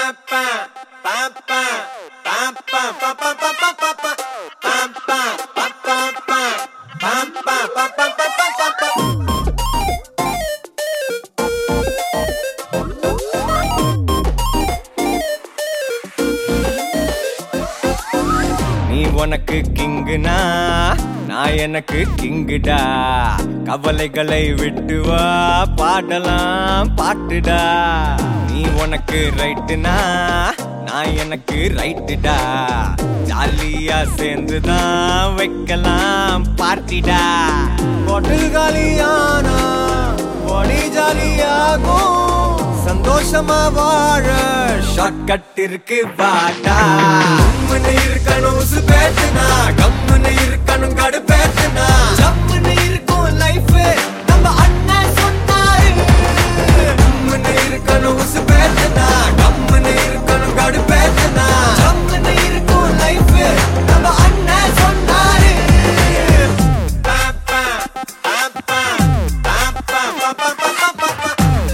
நீ உனக்கு கிங்குனா நான் எனக்கு கிங்குடா கவலைகளை விட்டு வா பாடலாம் பாட்டுடா நீ உனக்கு ரைட்டுனா நான் எனக்கு ரைட்டுடா ஜாலியா சேர்ந்துதான் வைக்கலாம் பார்ட்டிடா பாட்டில் காலியானா பாடி ஜாலியாகும் சந்தோஷமா வாழ ஷார்ட்கட் இருக்கு வாடா கம்முன்னு இருக்கணும் சுபேத்துனா கம்முன்னு இருக்கணும் கடுப்பேத்துனா ஜம்முன்னு இருக்கும் லைஃப் நம்ம அண்ணன் சொன்னாரு கம்முன்னு இருக்கணும் சுபேத்துனா கம்முன்னு இருக்கணும் கடுப்பேத்துனா ஜம்முன்னு இருக்கும் லைஃப் நம்ம அண்ணன் சொன்னாரு பாப்பா பாப்பா பாப்பா பாப்பா பாப்பா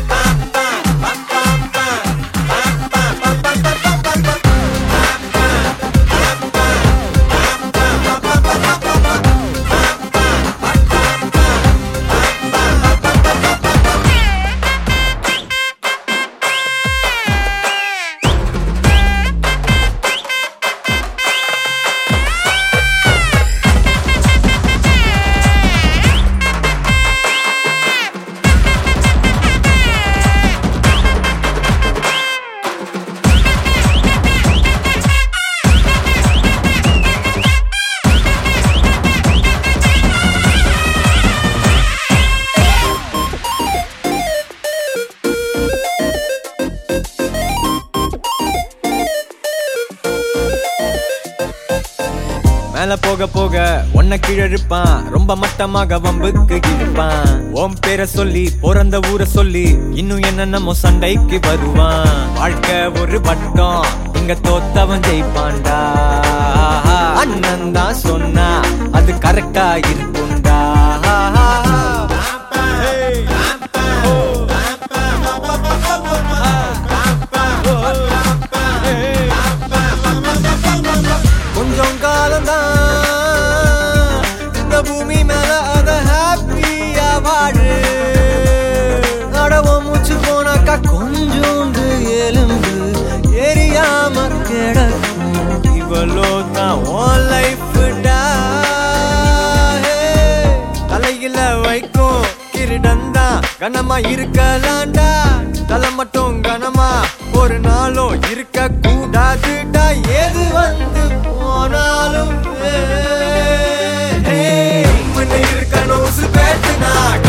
மேல போக போக உன்னை கீழழுப்பான் ரொம்ப மட்டமாக வம்புக்கு இழுப்பான் உன் பேரை சொல்லி பிறந்த ஊரை சொல்லி இன்னும் என்னென்னமோ சண்டைக்கு வருவான் வாழ்க்கை ஒரு வட்டம் இங்க தோத்தவன் ஜெயிப்பான்டா அண்ணன் தான் சொன்னா அது கரெக்டா இருக்கும்டா கொஞ்சம் காலம்தான் இந்த பூமி மேல அத ஹாப்பியா வாழு நடவ மூச்சு போனாக்கா கொஞ்சோண்டு எலும்பு எரியாம கிடக்கும் இவளோ தான் உன் லைஃப்டா தலையில வைக்கும் கிரீடந்தா கனமா இருக்கலாம்டா தலை மட்டும் கனமா ஒரு நாளும் இருக்க கூடாதுடா எது வந்து போனாலும் ஏ, ஏ, கம்முன்னு இருக்கணும் சுபேத்துனா